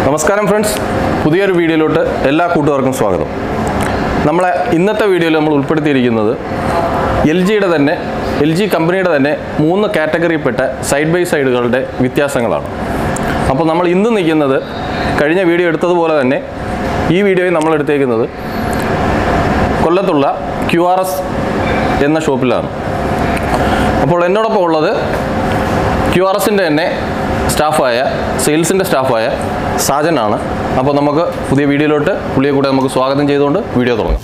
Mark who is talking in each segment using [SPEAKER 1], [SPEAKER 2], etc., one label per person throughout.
[SPEAKER 1] നമസ്കാരം ഫ്രണ്ട്സ് പുതിയൊരു വീഡിയോയിലോട്ട് എല്ലാ കൂട്ടുകാർക്കും സ്വാഗതം നമ്മളെ ഇന്നത്തെ വീഡിയോയിൽ നമ്മൾ ഉൾപ്പെടുത്തിയിരിക്കുന്നത് എൽ ജിയുടെ തന്നെ എൽ ജി കമ്പനിയുടെ തന്നെ മൂന്ന് കാറ്റഗറിയിൽപ്പെട്ട സൈഡ് ബൈ സൈഡുകളുടെ വ്യത്യാസങ്ങളാണ് അപ്പോൾ നമ്മൾ ഇന്ന് നിൽക്കുന്നത് കഴിഞ്ഞ വീഡിയോ എടുത്തതുപോലെ തന്നെ ഈ വീഡിയോയിൽ നമ്മൾ എടുത്തേക്കുന്നത് കൊല്ലത്തുള്ള ക്യു ആർ എസ് എന്ന ഷോപ്പിലാണ് അപ്പോൾ എന്നോടൊപ്പം ഉള്ളത് ക്യു ആർ എസിൻ്റെ തന്നെ സ്റ്റാഫായ സെയിൽസിൻ്റെ സ്റ്റാഫായ സാജനാണ് അപ്പോൾ നമുക്ക് പുതിയ വീഡിയോയിലോട്ട് പുള്ളിയെ കൂടെ നമുക്ക് സ്വാഗതം ചെയ്തുകൊണ്ട് വീഡിയോ തുടങ്ങാം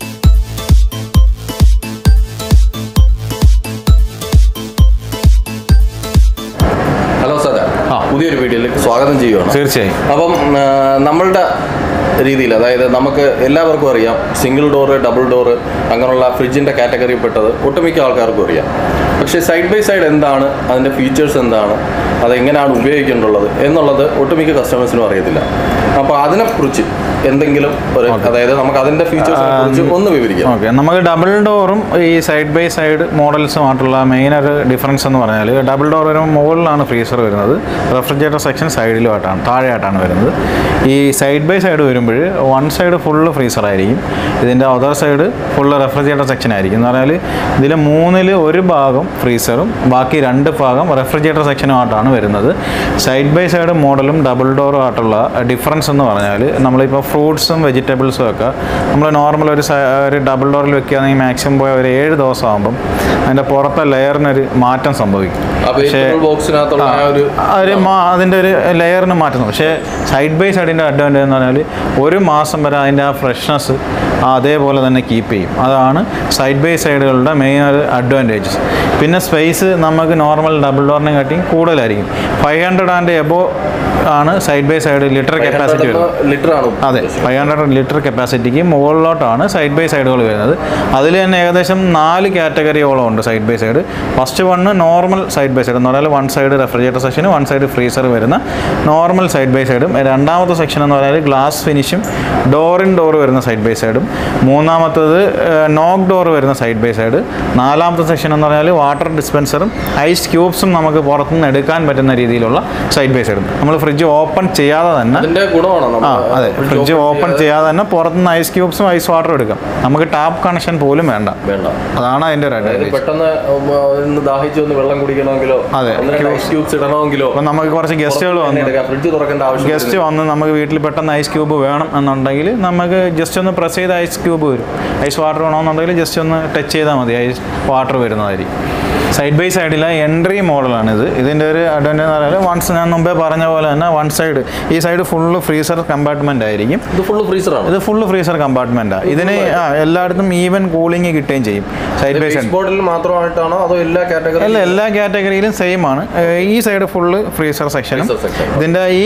[SPEAKER 1] ഹലോ സാജ
[SPEAKER 2] ആ.
[SPEAKER 1] പുതിയൊരു വീഡിയോയിലേക്ക് സ്വാഗതം ചെയ്യുകയാണ്
[SPEAKER 2] തീർച്ചയായും
[SPEAKER 1] അപ്പം ആ, നമ്മളുടെ രീതിയിൽ അതായത് നമുക്ക് എല്ലാവർക്കും അറിയാം സിംഗിൾ ഡോറ് ഡബിൾ ഡോറ് അങ്ങനെയുള്ള ഫ്രിഡ്ജിൻ്റെ കാറ്റഗറിയിൽ പെട്ടത് ഒട്ടുമിക്ക ആൾക്കാർക്കും അറിയാം പക്ഷേ സൈഡ് ബൈ സൈഡ് എന്താണ് അതിൻ്റെ ഫീച്ചേഴ്സ് എന്താണ് അത് എങ്ങനെയാണ് ഉപയോഗിക്കേണ്ടുള്ളത് എന്നുള്ളത് ഒട്ടുമിക്ക കസ്റ്റമേഴ്സിനും അറിയത്തില്ല അപ്പോൾ അതിനെക്കുറിച്ച് എന്തെങ്കിലും ഒരു അതായത് നമുക്ക് അതിൻ്റെ ഫീച്ചേഴ്സിനെ കുറിച്ച് ഒന്ന് വിവരിക്കാം
[SPEAKER 2] ഓക്കെ നമുക്ക് ഡബിൾ ഡോറും ഈ സൈഡ് ബൈ സൈഡ് മോഡൽസുമായിട്ടുള്ള മെയിൻ ഒരു ഡിഫറൻസ് എന്ന് പറഞ്ഞാൽ ഡബിൾ ഡോർ വരുമ്പോൾ മുകളിലാണ് ഫ്രീസർ വരുന്നത് റെഫ്രിജറേറ്റർ സെക്ഷൻ സൈഡിലുമായിട്ടാണ് താഴെയായിട്ടാണ് വരുന്നത് ഈ സൈഡ് ബൈ സൈഡ് വരുമ്പോൾ വൺ സൈഡ് ഫുള്ള് ഫ്രീസർ ആയിരിക്കും ഇതിൻ്റെ other side full refrigerator section ആയിരിക്കും എന്ന് പറഞ്ഞാൽ ഇതിൽ മൂന്നിൽ ഒരു ഭാഗം ഫ്രീസറും ബാക്കി രണ്ട് ഭാഗം റെഫ്രിജറേറ്റർ സെക്ഷനുമായിട്ടാണ് വരുന്നത് സൈഡ് ബൈ സൈഡ് മോഡലും ഡബിൾ ഡോറും ആയിട്ടുള്ള ഡിഫറൻസ് എന്ന് പറഞ്ഞാൽ നമ്മളിപ്പോൾ ഫ്രൂട്ട്സും വെജിറ്റബിൾസും ഒക്കെ നമ്മൾ നോർമൽ ഒരു സ- ഒരു ഡബിൾ ഡോറിൽ വെക്കുകയാണെങ്കിൽ മാക്സിമം പോയ ഒരു ഏഴ് ദിവസം ആകുമ്പം അതിൻ്റെ പുറത്തെ ലെയറിനൊരു മാറ്റം സംഭവിക്കും
[SPEAKER 1] അപ്പോൾ
[SPEAKER 2] പക്ഷേ
[SPEAKER 1] ബോക്സിനകത്തുള്ള ആ ഒരു
[SPEAKER 2] ആ ഒരു മാ അതിൻ്റെ ഒരു ലെയറിന് മാറ്റുന്നു പക്ഷേ സൈഡ് ബൈ സൈഡിൻ്റെ അഡ്വാൻറ്റേജ് എന്ന് പറഞ്ഞാൽ ഒരു മാസം വരെ അതിൻ്റെ ആ ഫ്രഷ്നെസ് അതേപോലെ തന്നെ കീപ്പ് ചെയ്യും അതാണ് സൈഡ് ബൈ സൈഡുകളുടെ മെയിൻ ഒരു അഡ്വാൻറ്റേജസ് പിന്നെ സ്പേസ് നമുക്ക് നോർമൽ ഡബിൾ ഡോറിനെ കാട്ടിയും കൂടുതലായിരിക്കും ഫൈവ് ഹൺഡ്രഡ് ആൻഡ് എബോ ആണ് side by side litre capacity വരുന്നത്
[SPEAKER 1] ലിറ്റർ ആണ്
[SPEAKER 2] അതെ ഫൈവ് ഹൺഡ്രഡ് ലിറ്റർ കപ്പാസിറ്റിക്ക് മുകളിലോട്ടാണ് സൈഡ് ബൈ സൈഡുകൾ വരുന്നത് അതിൽ തന്നെ ഏകദേശം നാല് കാറ്റഗറിയോളം ഉണ്ട് side by side first one normal side by side എന്ന് പറഞ്ഞാൽ വൺ സൈഡ് റെഫ്രിജറേറ്റർ സെക്ഷനും വൺ സൈഡ് ഫ്രീസർ വരുന്ന നോർമൽ സൈഡ് ബൈ സൈഡും രണ്ടാമത്തെ സെക്ഷൻ എന്ന് പറഞ്ഞാൽ ഗ്ലാസ് ഫിനിഷും ഡോർ ഇൻ ഡോർ വരുന്ന സൈഡ് ബൈ സൈഡും മൂന്നാമത്തത് നോക്ക് ഡോർ വരുന്ന സൈഡ് ബൈ സൈഡ് നാലാമത്തെ സെക്ഷൻ എന്ന് പറഞ്ഞാൽ വാട്ടർ ഡിസ്പെൻസറും ഐസ് ക്യൂബ്സും നമുക്ക് പുറത്തുനിന്ന് എടുക്കാൻ പറ്റുന്ന രീതിയിലുള്ള സൈഡ് ബൈ സൈഡും നമ്മൾ ഫ്രിഡ്ജ് ഓപ്പൺ ചെയ്യാതെ തന്നെ
[SPEAKER 1] അതിന്റെ ഗുണമാണോ
[SPEAKER 2] ആ
[SPEAKER 1] നമ്മൾ
[SPEAKER 2] അതെ ഫ്രിഡ്ജ് ഓപ്പൺ ചെയ്യാതെ തന്നെ പുറത്തുനിന്ന് ഐസ് ക്യൂബ്സും ഐസ് വാട്ടറും എടുക്കാം നമുക്ക് ടാപ്പ് കണക്ഷൻ പോലും വേണ്ട
[SPEAKER 1] വേണ്ട
[SPEAKER 2] അതാണ് അതിൻ്റെ ഒരു
[SPEAKER 1] അതായത്
[SPEAKER 2] അഡ്വാൻറ്റേജ്
[SPEAKER 1] പെട്ടെന്ന് ഉം, ഒന്ന് ദാഹിച്ച് ഒന്ന് വെള്ളം കുടിക്കണമെങ്കിലോ
[SPEAKER 2] അതെ.
[SPEAKER 1] ഐസ് ക്യൂബ്സ് ഇടണമെങ്കിലോ
[SPEAKER 2] അപ്പം നമുക്ക് കുറച്ച് ഗസ്റ്റുകൾ വന്നു
[SPEAKER 1] ഫ്രിഡ്ജ് തുറക്കേണ്ട ആവശ്യം
[SPEAKER 2] ഗസ്റ്റ് വന്ന് നമുക്ക് വീട്ടിൽ പെട്ടെന്ന് ഐസ് ക്യൂബ് വേണം എന്നുണ്ടെങ്കിൽ നമുക്ക് ജസ്റ്റ് ഒന്ന് പ്രസ് ചെയ്ത് ഐസ് ക്യൂബ് വരും ഐസ് വാട്ടർ വേണമെന്നുണ്ടെങ്കിൽ ജസ്റ്റ് ഒന്ന് ടച്ച് ചെയ്താൽ മതി ഐസ് വാട്ടർ വരുന്നതായിരിക്കും സൈഡ് ബൈ സൈഡിലെ എൻട്രി മോഡലാണിത് ഇതിൻ്റെ ഒരു അഡ്വാൻറ്റേജ് എന്ന് പറഞ്ഞാൽ വൺസ് ഞാൻ മുമ്പേ പറഞ്ഞ പോലെ തന്നെ വൺ സൈഡ് ഈ സൈഡ് ഫുള്ള് ഫ്രീസർ കമ്പാർട്ട്മെൻ്റ് ആയിരിക്കും
[SPEAKER 1] ഇത് ഫുള്ള് ഫ്രീസറാണ്
[SPEAKER 2] ഇത് ഫുള്ള് ഫ്രീസർ കമ്പാർട്ട്മെൻറ്റാണ് ഇതിന് ആ എല്ലായിടത്തും ഈവൻ കൂളിംഗ് കിട്ടുകയും ചെയ്യും സൈഡ് ബൈ സൈഡ്
[SPEAKER 1] ബോർഡിൽ മാത്രമായിട്ടാണോ അതോ എല്ലാ കാറ്റഗറി
[SPEAKER 2] അല്ല എല്ലാ കാറ്റഗറിയിലും സെയിം ആണ് ഏഹ് ഈ സൈഡ് ഫുള്ള് ഫ്രീസർ സെക്ഷനും
[SPEAKER 1] Freezer section.
[SPEAKER 2] ഇതിൻ്റെ ഈ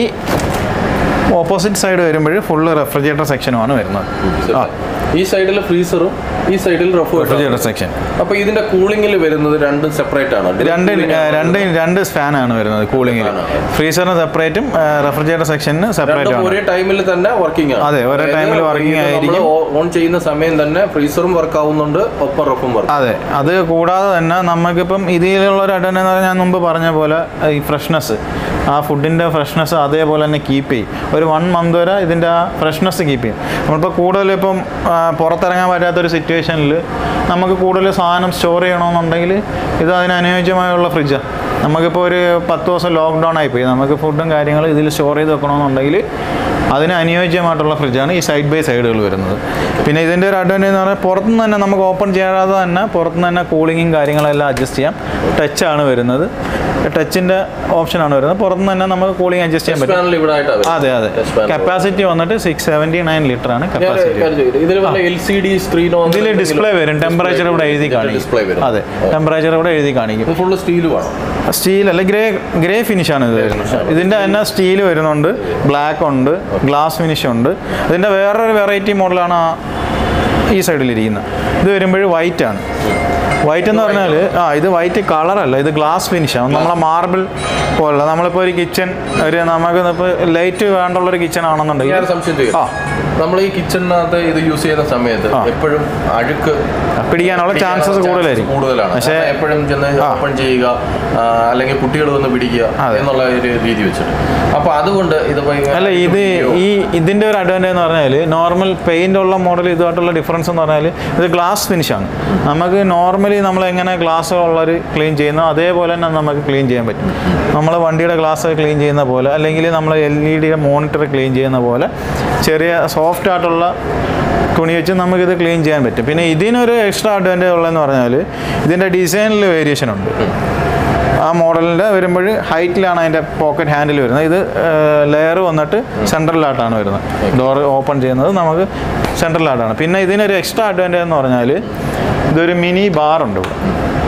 [SPEAKER 2] ഓപ്പോസിറ്റ് സൈഡ് വരുമ്പോൾ ഫുള്ള് റെഫ്രിജറേറ്റർ സെക്ഷനുമാണ് വരുന്നത് ആ
[SPEAKER 1] ഈ സൈഡിൽ ഫ്രീസറും ഈ സൈഡിൽ റെഫ്രിജറേറ്റർ
[SPEAKER 2] റെഫ്രിജറേറ്റർ സെക്ഷൻ
[SPEAKER 1] അപ്പൊ ഇതിന്റെ കൂളിംഗിൽ വരുന്നത് രണ്ടും സെപ്പറേറ്റ് ആണ്
[SPEAKER 2] രണ്ട് ഏഹ് രണ്ട് രണ്ട് ഫാനാണ് വരുന്നത് കൂളിങ്ങിൽ
[SPEAKER 1] Fan ആണ്.
[SPEAKER 2] ഫ്രീസറിന് സെപ്പറേറ്റും റെഫ്രിജറേറ്റർ സെക്ഷന് സെപ്പറേറ്റ്
[SPEAKER 1] രണ്ടും
[SPEAKER 2] ആണ്
[SPEAKER 1] ഒരേ ടൈമിൽ തന്നെ വർക്കിംഗ് ആണ്
[SPEAKER 2] അതെ, ഒരേ
[SPEAKER 1] അതായത്
[SPEAKER 2] time ൽ working
[SPEAKER 1] ഇത്
[SPEAKER 2] ആയിരിക്കും.
[SPEAKER 1] നമ്മള് ഓൺ ചെയ്യുന്ന സമയം തന്നെ ഫ്രീസറും വർക്ക് ആവുന്നുണ്ട് ഒപ്പം റഫും വർക്ക്
[SPEAKER 2] അതെ അത് കൂടാതെ തന്നെ നമുക്കിപ്പം ഇതിലുള്ള ഒരു അഡ്വാൻറ്റേജ് എന്ന് പറഞ്ഞാൽ ഞാൻ മുമ്പ് പറഞ്ഞ പോലെ ഈ ഫ്രഷ്നെസ് ആ ഫുഡിൻ്റെ ഫ്രഷ്നെസ് അതേപോലെ തന്നെ കീപ്പ് ചെയ്യും ഒരു വൺ മന്ത് വരെ ഇതിൻ്റെ ആ ഫ്രഷ്നെസ് കീപ്പ് ചെയ്യും നമ്മളിപ്പോൾ കൂടുതൽ ഇപ്പം ആ, പുറത്തിറങ്ങാൻ പറ്റാത്തൊരു സിറ്റുവേഷനിൽ നമുക്ക് കൂടുതൽ സാധനം സ്റ്റോർ ചെയ്യണമെന്നുണ്ടെങ്കിൽ ഇത് അതിന് അനുയോജ്യമായുള്ള ഫ്രിഡ്ജാണ് നമുക്കിപ്പോൾ ഒരു പത്ത് ദിവസം ലോക്ക്ഡൗൺ ആയിപ്പോയി നമുക്ക് ഫുഡും കാര്യങ്ങളും ഇതിൽ സ്റ്റോർ ചെയ്ത് വെക്കണമെന്നുണ്ടെങ്കിൽ അതിന് അനുയോജ്യമായിട്ടുള്ള ഫ്രിഡ്ജാണ് ഈ സൈഡ് ബൈ സൈഡുകൾ വരുന്നത് പിന്നെ ഇതിൻ്റെ ഒരു അഡ്വാൻറ്റേജ് എന്ന് പറഞ്ഞാൽ പുറത്തുനിന്ന് തന്നെ നമുക്ക് ഓപ്പൺ ചെയ്യാതെ തന്നെ പുറത്തുനിന്ന് തന്നെ കൂളിങ്ങും കാര്യങ്ങളെല്ലാം അഡ്ജസ്റ്റ് ചെയ്യാം ടച്ചാണ് വരുന്നത് ടച്ചിൻ്റെ ഓപ്ഷനാണ് വരുന്നത് പുറത്തുനിന്ന് തന്നെ നമുക്ക് കൂളിംഗ് അഡ്ജസ്റ്റ് ചെയ്യാൻ പറ്റും
[SPEAKER 1] പാനൽ ഇവിടെ ആയിട്ടാണ്
[SPEAKER 2] അതെ അതെ
[SPEAKER 1] Touch panel.
[SPEAKER 2] കപ്പാസിറ്റി വന്നിട്ട് സിക്സ് സെവൻറ്റി നയൻ ലിറ്റർ ആണ് കപ്പാസിറ്റി
[SPEAKER 1] ഇതിൽ വല്ല എൽ സി ഡി സ്ക്രീനോ
[SPEAKER 2] ഇതിൽ ഡിസ്പ്ലേ വരും ടെമ്പറേച്ചർ ഇവിടെ എഴുതി
[SPEAKER 1] ഡിസ്പ്ലേ
[SPEAKER 2] കാണിക്കും
[SPEAKER 1] വരും
[SPEAKER 2] അതെ ടെമ്പറേച്ചർ ഇവിടെ എഴുതി കാണിക്കും
[SPEAKER 1] ഇത് ഫുള്ള് സ്റ്റീൽ വേണം
[SPEAKER 2] സ്റ്റീൽ അല്ല ഗ്രേ ഗ്രേ ഫിനിഷ് ആണ് ഇത് വരുന്നത് ഇതിൻ്റെ തന്നെ സ്റ്റീൽ വരുന്നുണ്ട് ബ്ലാക്ക് ഉണ്ട് ഗ്ലാസ് ഫിനിഷ് ഉണ്ട് ഇതിൻ്റെ വേറൊരു വെറൈറ്റി മോഡലാണ് ആ ഈ സൈഡിലിരിക്കുന്നത് ഇത് വരുമ്പോൾ വൈറ്റ് ആണ് വൈറ്റ് എന്ന് പറഞ്ഞാൽ ആ ഇത് വൈറ്റ് കളറല്ല ഇത് ഗ്ലാസ് ഫിനിഷാണ് നമ്മളെ മാർബിൾ പോലുള്ള നമ്മളിപ്പോൾ ഒരു കിച്ചൺ ഒരു നമുക്ക് ഇപ്പോൾ ലൈറ്റ് വേണ്ടുള്ള ഒരു കിച്ചൺ ആണെന്നുണ്ടെങ്കിൽ
[SPEAKER 1] ഞാൻ സംശയം ചോദിക്കാം
[SPEAKER 2] ആ.
[SPEAKER 1] നമ്മൾ ഈ കിച്ചണിനകത്ത് ഇത് യൂസ് ചെയ്യുന്ന സമയത്ത് എപ്പോഴും അഴുക്ക്
[SPEAKER 2] പിടിക്കാനുള്ള ചാൻസസ് കൂടുതലായിരിക്കും
[SPEAKER 1] കൂടുതലാണ്
[SPEAKER 2] പക്ഷേ
[SPEAKER 1] കാരണം എപ്പോഴും ചെന്ന് ഓപ്പൺ ചെയ്യുക ആ, അല്ലെങ്കിൽ കുട്ടികൾ വന്ന് പിടിക്കുക
[SPEAKER 2] അതെ.
[SPEAKER 1] എന്നുള്ള ഒരു രീതി വെച്ചിട്ട് അപ്പൊ അതുകൊണ്ട് ഇതിപ്പോ ഇങ്ങനെ
[SPEAKER 2] അല്ല ഇത് ഈ ഇതിൻ്റെ ഒരു അഡ്വാൻറ്റേജ് എന്ന് പറഞ്ഞാൽ നോർമൽ പെയിൻ്റ് ഉള്ള മോഡൽ ഇതുമായിട്ടുള്ള ഡിഫറൻസ് എന്ന് പറഞ്ഞാൽ ഇത് ഗ്ലാസ് ഫിനിഷാണ് നമുക്ക് നോർമലി നമ്മൾ എങ്ങനെ ഗ്ലാസ് ഉള്ളൊരു ക്ലീൻ ചെയ്യുന്നോ അതേപോലെ തന്നെ നമുക്ക് ക്ലീൻ ചെയ്യാൻ പറ്റും നമ്മൾ വണ്ടിയുടെ ഗ്ലാസ് ക്ലീൻ ചെയ്യുന്ന പോലെ അല്ലെങ്കിൽ നമ്മൾ എൽ ഇ ഡിയുടെ മോണിറ്റർ ക്ലീൻ ചെയ്യുന്ന പോലെ ചെറിയ സോഫ്റ്റ് ആയിട്ടുള്ള തുണി വെച്ച് നമുക്കിത് ക്ലീൻ ചെയ്യാൻ പറ്റും പിന്നെ ഇതിനൊരു എക്സ്ട്രാ അഡ്വാൻറ്റേജ് ഉള്ളതെന്ന് പറഞ്ഞാൽ ഇതിൻ്റെ ഡിസൈനിൽ വേരിയേഷൻ ഉണ്ട് ആ മോഡലിൻ്റെ വരുമ്പോൾ ഹൈറ്റിലാണ് അതിൻ്റെ പോക്കറ്റ് ഹാൻഡിൽ വരുന്നത് ഇത് ലെയർ വന്നിട്ട് സെൻട്രലായിട്ടാണ് വരുന്നത് ഡോർ ഓപ്പൺ ചെയ്യുന്നത് നമുക്ക് സെൻട്രലായിട്ടാണ് പിന്നെ ഇതിനൊരു എക്സ്ട്രാ അഡ്വാൻറ്റേജ് എന്ന് പറഞ്ഞാൽ ഇതൊരു മിനി ബാറുണ്ട് ഇവിടെ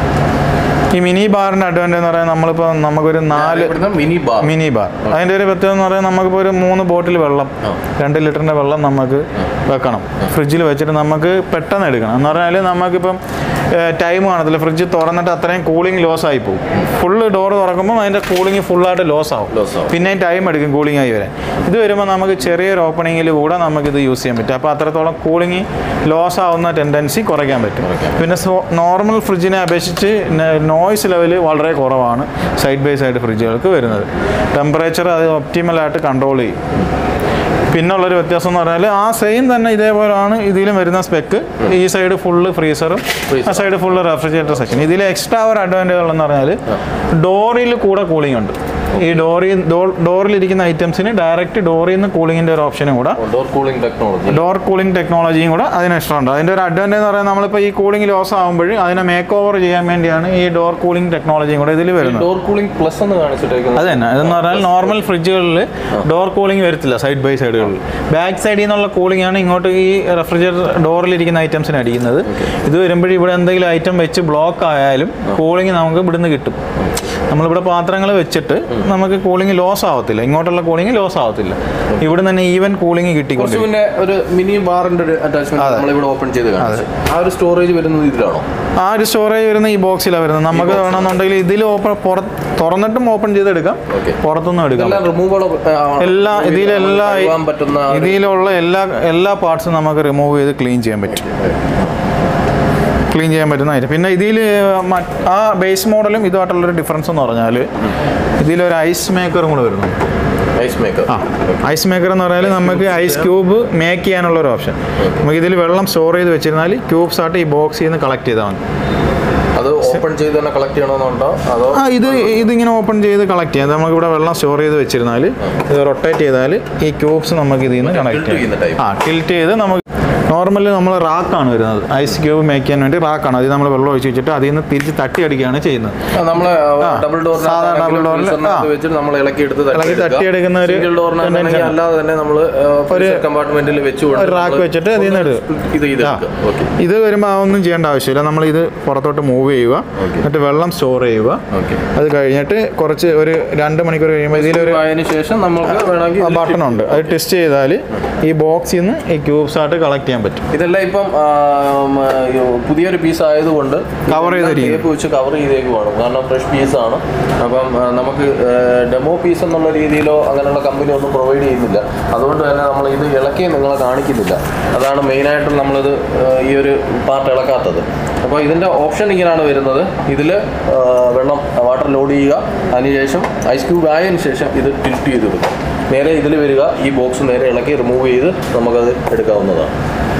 [SPEAKER 2] ഈ മിനി ബാറിൻ്റെ അഡ്വാൻറ്റേജ് എന്ന് പറയുന്നത് നമ്മളിപ്പോൾ നമുക്കൊരു നാല്
[SPEAKER 1] മിനി ബാർ
[SPEAKER 2] മിനി ബാർ അതിൻ്റെ ഒരു പ്രത്യേകത എന്ന് പറയുന്നത് നമുക്കിപ്പോൾ ഒരു മൂന്ന് ബോട്ടിൽ വെള്ളം രണ്ട് ലിറ്ററിൻ്റെ വെള്ളം നമുക്ക് വെക്കണം ഫ്രിഡ്ജിൽ വെച്ചിട്ട് നമുക്ക് പെട്ടെന്ന് എടുക്കണം എന്ന് പറഞ്ഞാൽ നമുക്കിപ്പം ടൈം കാണത്തില്ല ഫ്രിഡ്ജ് തുറന്നിട്ട് അത്രയും കൂളിംഗ് ലോസ് ആയി പോകും ഫുള്ള് ഡോർ തുറക്കുമ്പോൾ അതിൻ്റെ കൂളിംഗ് ഫുള്ളായിട്ട് ലോസ് ആവും
[SPEAKER 1] Loss ആവും.
[SPEAKER 2] പിന്നെ ടൈം എടുക്കും കൂളിംഗ് ആയി വരാൻ ഇത് വരുമ്പോൾ നമുക്ക് ചെറിയൊരു ഓപ്പണിങ്ങിൽ കൂടെ നമുക്കിത് യൂസ് ചെയ്യാൻ പറ്റും അപ്പോൾ അത്രത്തോളം കൂളിംഗ് ലോസ് ആവുന്ന ടെൻഡൻസി കുറയ്ക്കാൻ പറ്റും പിന്നെ നോർമൽ ഫ്രിഡ്ജിനെ അപേക്ഷിച്ച് നോയ്സ് ലെവൽ വളരെ കുറവാണ് സൈഡ് ബൈ സൈഡ് ഫ്രിഡ്ജുകൾക്ക് വരുന്നത് ടെമ്പറേച്ചർ അത് ഒപ്റ്റിമലായിട്ട് കൺട്രോൾ ചെയ്യും പിന്നുള്ളൊരു വ്യത്യാസം എന്ന് പറഞ്ഞാൽ ആ സെയിം തന്നെ ഇതേപോലെയാണ് ഇതിലും വരുന്ന സ്പെക്ക് ഈ സൈഡ് ഫുള്ള് ഫ്രീസറും ആ സൈഡ് ഫുള്ള് റെഫ്രിജറേറ്റർ സെക്ഷൻ ഇതിൽ എക്സ്ട്രാ ഒരു അഡ്വാൻറ്റേജ് ഉള്ളതെന്ന് പറഞ്ഞാൽ ഡോറിൽ കൂടെ കൂളിംഗ് ഉണ്ട് ഈ ഡോറിൽ ഡോറിലിരിക്കുന്ന ഐറ്റംസിന് ഡയറക്റ്റ് ഡോറിൽ നിന്ന് കൂളിങ്ങിൻ്റെ ഒരു ഓപ്ഷനും കൂടെ
[SPEAKER 1] door cooling technology
[SPEAKER 2] door cooling ടെക്നോളജിയും കൂടെ അതിന് എക്സ്ട്രാ ഉണ്ട് അതിൻ്റെ ഒരു അഡ്വാൻറ്റേജ് എന്ന് പറയുന്നത് നമ്മളിപ്പോൾ ഈ കൂളിംഗ് ലോസ് ആകുമ്പോൾ അതിനെ മേക്ക് ഓവർ ചെയ്യാൻ വേണ്ടിയാണ് ഈ ഡോർ കൂളിംഗ് ടെക്നോളജിയും കൂടെ ഇതിൽ വരുന്നത്
[SPEAKER 1] ഡോർ കൂളിംഗ് പ്ലസ് എന്ന് കാണിച്ചിട്ടേക്കുന്നത്
[SPEAKER 2] അത് തന്നെ അതെന്ന് പറഞ്ഞാൽ നോർമൽ ഫ്രിഡ്ജുകളിൽ ഡോർ കൂളിംഗ് വരത്തില്ല സൈഡ് ബൈ സൈഡുകളിൽ ബാക്ക് സൈഡിൽ നിന്നുള്ള കൂളിംഗ് ആണ് ഇങ്ങോട്ട് ഈ റെഫ്രിജറേറ്റർ ഡോറിലിരിക്കുന്ന ഐറ്റംസിന് അടിക്കുന്നത് ഇത് വരുമ്പോഴും ഇവിടെ എന്തെങ്കിലും ഐറ്റം വെച്ച് ബ്ലോക്ക് ആയാലും കൂളിംഗ് നമുക്ക് ഇവിടുന്ന് കിട്ടും നമ്മളിവിടെ പാത്രങ്ങൾ വെച്ചിട്ട് നമുക്ക് കൂളിംഗ് ലോസ് ആവത്തില്ല ഇങ്ങോട്ടുള്ള കൂളിംഗ് ലോസ് ആവത്തില്ല ഇവിടെ തന്നെ ഈവൻ കൂളിംഗ്
[SPEAKER 1] കുറച്ച്
[SPEAKER 2] കിട്ടിക്കൊണ്ട്
[SPEAKER 1] മുന്നേ ഒരു മിനി ബാറിന്റെ ഒരു അറ്റാച്ച്മെന്റ് നമ്മളിവിടെ ഓപ്പൺ ചെയ്ത് കാണിച്ചു ആ ഒരു സ്റ്റോറേജ് വരുന്നത് ഇതിലാണോ
[SPEAKER 2] ആ ഒരു സ്റ്റോറേജ് വരുന്ന ഈ ബോക്സിലാണ് വരുന്നത് നമുക്ക് വേണമെന്നുണ്ടെങ്കിൽ ഇതിൽ ഓപ്പൺ പുറ തുറന്നിട്ടും ഓപ്പൺ ചെയ്തെടുക്കാം
[SPEAKER 1] Okay.
[SPEAKER 2] പുറത്തുനിന്നും എടുക്കാം
[SPEAKER 1] എല്ലാം റിമൂവബിൾ
[SPEAKER 2] എല്ലാ ഇതിലെല്ലാ
[SPEAKER 1] പറ്റുന്ന ഒരു-
[SPEAKER 2] ഇതിലുള്ള എല്ലാ എല്ലാ പാർട്സും നമുക്ക് റിമൂവ് ചെയ്ത് ക്ലീൻ ചെയ്യാൻ പറ്റും ക്ലീൻ ചെയ്യാൻ പറ്റുന്നതായിട്ട് പിന്നെ ഇതിൽ ആ ബേസ് മോഡലും ഇതുമായിട്ടുള്ളൊരു ഡിഫറൻസ് എന്ന് പറഞ്ഞാൽ ഇതിലൊരു ഐസ് മേക്കറും കൂടെ വരുന്നു
[SPEAKER 1] ഐസ് മേക്കർ
[SPEAKER 2] ആ ഐസ് മേക്കർ എന്ന് പറഞ്ഞാൽ നമുക്ക് ഐസ് ക്യൂബ് മേക്ക് ചെയ്യാനുള്ള ഒരു ഓപ്ഷൻ നമുക്ക് ഇതിൽ വെള്ളം സ്റ്റോർ ചെയ്ത് വെച്ചിരുന്നാൽ ക്യൂബ്സ് ആയിട്ട് ഈ ബോക്സിൽ നിന്ന് കളക്ട് ചെയ്താൽ മതി
[SPEAKER 1] അത് ഓപ്പൺ ചെയ്ത് തന്നെ കളക്ട് ചെയ്യണമെന്നുണ്ടോ അതോ
[SPEAKER 2] ആ ഇത് ഇതിങ്ങനെ ഓപ്പൺ ചെയ്ത് കളക്ട് ചെയ്യാം നമുക്ക് ഇവിടെ വെള്ളം സ്റ്റോർ ചെയ്ത് വെച്ചിരുന്നാൽ ഇത് റൊട്ടേറ്റ് ചെയ്താൽ ഈ ക്യൂബ്സ് നമുക്ക് ഇതിൽ നിന്ന് കണക്ട്
[SPEAKER 1] tilt ചെയ്യുന്ന
[SPEAKER 2] ചെയ്യാം
[SPEAKER 1] type.
[SPEAKER 2] ആ ടിൽറ്റ് ചെയ്ത് നമുക്ക് നോർമലി നമ്മൾ റാക്കാണ് വരുന്നത് ഐസ് ക്യൂബ് മേക്ക് ചെയ്യാൻ വേണ്ടി റാക്കാണ് അതിൽ നമ്മൾ വെള്ളം ഒഴിച്ച് വെച്ചിട്ട് അതിൽ നിന്ന് തിരിച്ച് തട്ടി അടിക്കുകയാണ് ചെയ്യുന്നത്
[SPEAKER 1] ആ, നമ്മള് ഡബിൾ ഡോർ
[SPEAKER 2] സാധാ double door ല്, ആ.
[SPEAKER 1] വെച്ചിട്ട് നമ്മൾ ഇളക്കി എടുത്ത്
[SPEAKER 2] ഇളക്കി തട്ടിയെടുക്കുന്ന ഒരു
[SPEAKER 1] സിംഗിൾ ഡോറിനാണെങ്കിൽ
[SPEAKER 2] tendency.
[SPEAKER 1] അല്ലാതെ തന്നെ നമ്മൾ ഒരു കമ്പാർട്ട്മെന്റിൽ വെച്ചുകൊണ്ട്
[SPEAKER 2] ഒരു റാക്ക് വെച്ചിട്ട് അതിൽ നിന്ന് എടുക്കും
[SPEAKER 1] ഇത് ഇത്
[SPEAKER 2] ആ.
[SPEAKER 1] ഓക്കെ
[SPEAKER 2] ഇത് വരുമ്പോൾ ഒന്നും ചെയ്യേണ്ട ആവശ്യമില്ല നമ്മൾ ഇത് പുറത്തോട്ട് മൂവ് ചെയ്യുക എന്നിട്ട് വെള്ളം സ്റ്റോർ ചെയ്യുക
[SPEAKER 1] ഓക്കെ
[SPEAKER 2] അത് കഴിഞ്ഞിട്ട് കുറച്ച് ഒരു രണ്ട് മണിക്കൂർ കഴിയുമ്പോൾ ഇതിലൊരു
[SPEAKER 1] ആയതിനു ശേഷം നമുക്ക് വേണമെങ്കിൽ ഇതിൽ
[SPEAKER 2] ബട്ടൺ ഉണ്ട് അത് ടെസ്റ്റ് ചെയ്താൽ ഈ ബോക്സിൽ നിന്ന് ഈ ക്യൂബ്സ് ആയിട്ട് കളക്ട് ചെയ്യാൻ പറ്റും
[SPEAKER 1] ഇതെല്ലാം ഇപ്പം ആ, ഉം, ആ, ഈ പുതിയൊരു പീസ് ആയതുകൊണ്ട്
[SPEAKER 2] Cover ചെയ്തിരിക്കുന്നു.
[SPEAKER 1] ടേപ്പ് വെച്ച് കവർ ചെയ്തേക്കുവാണ് കാരണം ഫ്രഷ് പീസാണ് അപ്പം ആ, നമുക്ക് ഡെമോ പീസ് എന്നുള്ള രീതിയിലോ അങ്ങനെയുള്ള കമ്പനി ഒന്നും പ്രൊവൈഡ് ചെയ്യുന്നില്ല അതുകൊണ്ട് തന്നെ നമ്മൾ ഇത് ഇളക്കി നിങ്ങളെ കാണിക്കുന്നില്ല അതാണ് മെയിനായിട്ടും നമ്മളിത് ആ, ഈ ഒരു പാർട്ട് ഇളക്കാത്തത് അപ്പോൾ ഇതിൻ്റെ ഓപ്ഷൻ ഇങ്ങനെയാണ് വരുന്നത് ഇതിൽ വെള്ളം വാട്ടർ ലോഡ് ചെയ്യുക അതിനുശേഷം ഐസ് ക്യൂബ് ആയതിനു ശേഷം ഇത് ടിൽറ്റ് ചെയ്ത് കൊടുക്കും നേരെ ഇതിൽ വരിക ഈ ബോക്സ് നേരെ ഇളക്കി റിമൂവ് ചെയ്ത് നമുക്കത് എടുക്കാവുന്നതാണ്